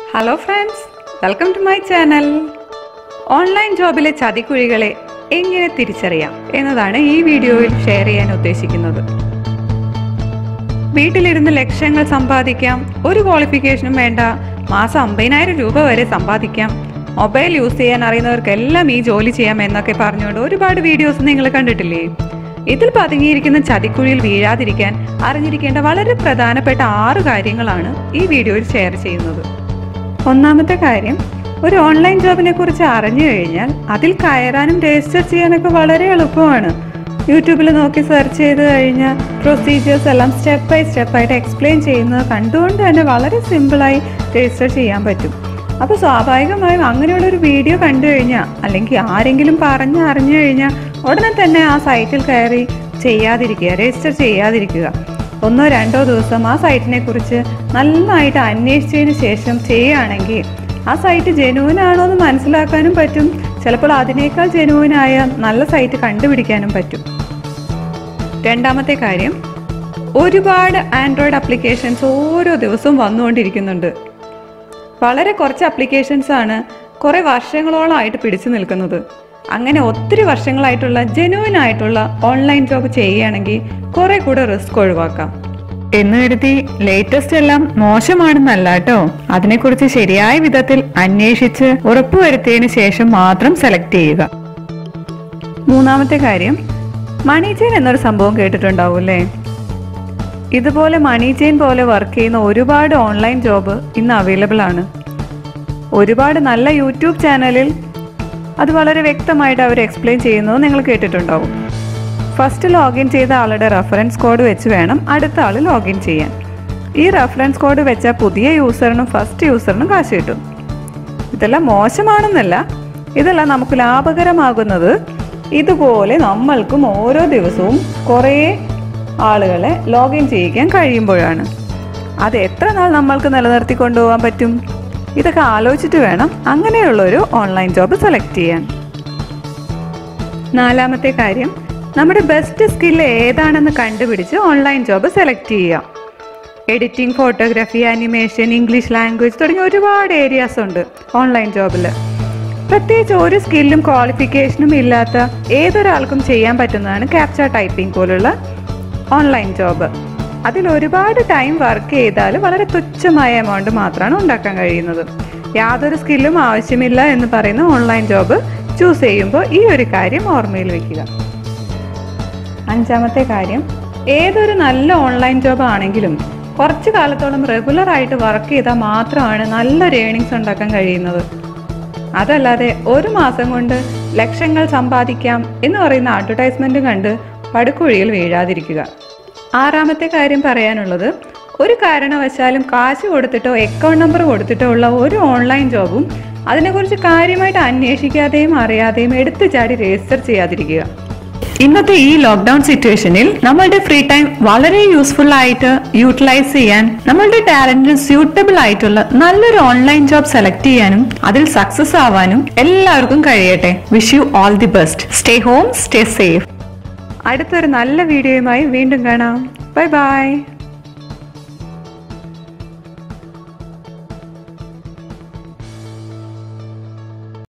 hello friends welcome to my channel online ജോബിലെ ചതിക്കുഴികളെ എങ്ങനെ തിരിച്ചറിയാം എന്നതാണ് ഈ വീഡിയോയിൽ ഷെയർ ചെയ്യാൻ ഉദ്ദേശിക്കുന്നത് വീട്ടിലിരുന്ന് ലക്ഷങ്ങൾ സമ്പാദിക്കാം ഒരു ക്വാളിഫിക്കേഷനും വേണ്ട മാസം അമ്പതിനായിരം രൂപ വരെ സമ്പാദിക്കാം മൊബൈൽ യൂസ് ചെയ്യാൻ അറിയുന്നവർക്കെല്ലാം ഈ ജോലി ചെയ്യാം എന്നൊക്കെ പറഞ്ഞുകൊണ്ട് ഒരുപാട് വീഡിയോസ് നിങ്ങൾ കണ്ടിട്ടില്ലേ ഇതിൽ പതുങ്ങിയിരിക്കുന്ന ചതിക്കുഴിയിൽ വീഴാതിരിക്കാൻ അറിഞ്ഞിരിക്കേണ്ട വളരെ പ്രധാനപ്പെട്ട ആറ് കാര്യങ്ങളാണ് ഈ വീഡിയോയിൽ ഷെയർ ചെയ്യുന്നത് ഒന്നാമത്തെ കാര്യം ഒരു ഓൺലൈൻ ജോബിനെ കുറിച്ച് അറിഞ്ഞു കഴിഞ്ഞാൽ അതിൽ കയറാനും രജിസ്റ്റർ ചെയ്യാനൊക്കെ വളരെ എളുപ്പമാണ് യൂട്യൂബിൽ നോക്കി സെർച്ച് ചെയ്ത് കഴിഞ്ഞാൽ പ്രൊസീജിയേഴ്സ് എല്ലാം സ്റ്റെപ്പ് ബൈ സ്റ്റെപ്പ് ആയിട്ട് എക്സ്പ്ലെയിൻ ചെയ്യുന്നത് കണ്ടുകൊണ്ട് തന്നെ വളരെ സിമ്പിളായി രജിസ്റ്റർ ചെയ്യാൻ പറ്റും അപ്പോൾ സ്വാഭാവികമായും അങ്ങനെയുള്ള ഒരു വീഡിയോ കണ്ടു കഴിഞ്ഞാൽ അല്ലെങ്കിൽ ആരെങ്കിലും പറഞ്ഞ് അറിഞ്ഞു കഴിഞ്ഞാൽ ഉടനെ തന്നെ ആ സൈറ്റിൽ കയറി ചെയ്യാതിരിക്കുക രജിസ്റ്റർ ചെയ്യാതിരിക്കുക ഒന്നോ രണ്ടോ ദിവസം ആ സൈറ്റിനെ കുറിച്ച് നന്നായിട്ട് അന്വേഷിച്ചതിന് ശേഷം ചെയ്യുകയാണെങ്കിൽ ആ സൈറ്റ് ജെനുവൻ ആണോ എന്ന് മനസ്സിലാക്കാനും പറ്റും ചിലപ്പോൾ അതിനേക്കാൾ ജെനുവനായ നല്ല സൈറ്റ് കണ്ടുപിടിക്കാനും പറ്റും രണ്ടാമത്തെ കാര്യം ഒരുപാട് ആൻഡ്രോയിഡ് അപ്ലിക്കേഷൻസ് ഓരോ ദിവസവും വന്നുകൊണ്ടിരിക്കുന്നുണ്ട് വളരെ കുറച്ച് അപ്ലിക്കേഷൻസ് ആണ് കുറേ വർഷങ്ങളോളമായിട്ട് പിടിച്ചു നിൽക്കുന്നത് അങ്ങനെ ഒത്തിരി വർഷങ്ങളായിട്ടുള്ള ജെനുവൻ ആയിട്ടുള്ള ഓൺലൈൻ ജോബ് ചെയ്യുകയാണെങ്കിൽ കുറെ കൂടെ റിസ്ക് ഒഴിവാക്കാം എന്ന് കരുതി ലേറ്റസ്റ്റ് എല്ലാം മോശമാണെന്നല്ല കേട്ടോ അതിനെക്കുറിച്ച് ശരിയായ വിധത്തിൽ അന്വേഷിച്ച് ഉറപ്പുവരുത്തിയതിനു ശേഷം മാത്രം സെലക്ട് ചെയ്യുക മൂന്നാമത്തെ കാര്യം മണി ചെയിൻ എന്നൊരു സംഭവം കേട്ടിട്ടുണ്ടാവൂല്ലേ ഇതുപോലെ മണി ചെയിൻ പോലെ വർക്ക് ചെയ്യുന്ന ഒരുപാട് ഓൺലൈൻ ജോബ് ഇന്ന് അവൈലബിൾ ആണ് ഒരുപാട് നല്ല യൂട്യൂബ് ചാനലിൽ അത് വളരെ വ്യക്തമായിട്ട് അവർ എക്സ്പ്ലെയിൻ ചെയ്യുന്നത് നിങ്ങൾ കേട്ടിട്ടുണ്ടാവും ഫസ്റ്റ് ലോഗിൻ ചെയ്ത ആളുടെ റെഫറൻസ് കോഡ് വെച്ച് വേണം അടുത്ത ആൾ ലോഗിൻ ചെയ്യാൻ ഈ റെഫറൻസ് കോഡ് വെച്ച പുതിയ യൂസറിനും ഫസ്റ്റ് യൂസറിനും കാശ് കിട്ടും ഇതെല്ലാം മോശമാണെന്നല്ല ഇതെല്ലാം നമുക്ക് ലാഭകരമാകുന്നത് ഇതുപോലെ നമ്മൾക്കും ഓരോ ദിവസവും കുറേ ആളുകളെ ലോഗിൻ ചെയ്യിക്കാൻ കഴിയുമ്പോഴാണ് അത് എത്ര നാൾ നമ്മൾക്ക് നിലനിർത്തി കൊണ്ടുപോകാൻ പറ്റും ഇതൊക്കെ ആലോചിച്ചിട്ട് വേണം അങ്ങനെയുള്ളൊരു ഓൺലൈൻ ജോബ് സെലക്ട് ചെയ്യാൻ നാലാമത്തെ കാര്യം നമ്മുടെ ബെസ്റ്റ് സ്കില്ല് ഏതാണെന്ന് കണ്ടുപിടിച്ച് ഓൺലൈൻ ജോബ് സെലക്ട് ചെയ്യുക editing photography animation English language തുടങ്ങിയ ഒരുപാട് ഏരിയാസ് ഉണ്ട് ഓൺലൈൻ ജോബിൽ പ്രത്യേകിച്ച് ഒരു സ്കില്ലും ക്വാളിഫിക്കേഷനും ഇല്ലാത്ത ഏതൊരാൾക്കും ചെയ്യാൻ പറ്റുന്നതാണ് ക്യാപ്ചർ ടൈപ്പിംഗ് പോലുള്ള ഓൺലൈൻ ജോബ് അതിൽ ഒരുപാട് ടൈം വർക്ക് ചെയ്താൽ വളരെ തുച്ഛമായ എമൗണ്ട് മാത്രമാണ് ഉണ്ടാക്കാൻ കഴിയുന്നത് യാതൊരു സ്കില്ലും ആവശ്യമില്ല എന്ന് പറയുന്ന ഓൺലൈൻ ജോബ് ചൂസ് ചെയ്യുമ്പോൾ ഈ ഒരു കാര്യം ഓർമ്മയിൽ വെക്കുക അഞ്ചാമത്തെ കാര്യം ഏതൊരു നല്ല ഓൺലൈൻ ജോബ് ആണെങ്കിലും കുറച്ച് കാലത്തോളം റെഗുലർ ആയിട്ട് വർക്ക് ചെയ്താൽ മാത്രമാണ് നല്ലൊരു ഏണിങ്സ് ഉണ്ടാക്കാൻ കഴിയുന്നത് അതല്ലാതെ ഒരു മാസം കൊണ്ട് ലക്ഷങ്ങൾ സമ്പാദിക്കാം എന്ന് പറയുന്ന അഡ്വർടൈസ്മെന്റ് കണ്ട് പടുക്കുഴിയിൽ വീഴാതിരിക്കുക ആറാമത്തെ കാര്യം പറയാനുള്ളത് ഒരു കാരണവശാലും കാശ് കൊടുത്തിട്ടോ അക്കൗണ്ട് നമ്പർ കൊടുത്തിട്ടോ ഉള്ള ഒരു ഓൺലൈൻ ജോബും അതിനെക്കുറിച്ച് കാര്യമായിട്ട് അന്വേഷിക്കാതെയും അറിയാതെയും എടുത്തു ചാടി രജിസ്റ്റർ ചെയ്യാതിരിക്കുക ഇന്നത്തെ ഈ ലോക്ക്ഡൌൺ സിറ്റുവേഷനിൽ നമ്മളുടെ ഫ്രീ ടൈം വളരെ യൂസ്ഫുൾ ആയിട്ട് യൂട്ടിലൈസ് ചെയ്യാൻ നമ്മളുടെ ടാലന്റിന് സ്യൂട്ടബിൾ ആയിട്ടുള്ള നല്ലൊരു ഓൺലൈൻ ജോബ് സെലക്ട് ചെയ്യാനും അതിൽ സക്സസ് ആവാനും എല്ലാവർക്കും കഴിയട്ടെ wish you all the best stay home stay safe അടുത്തൊരു നല്ല വീഡിയോയുമായി വീണ്ടും കാണാം ബൈ ബൈ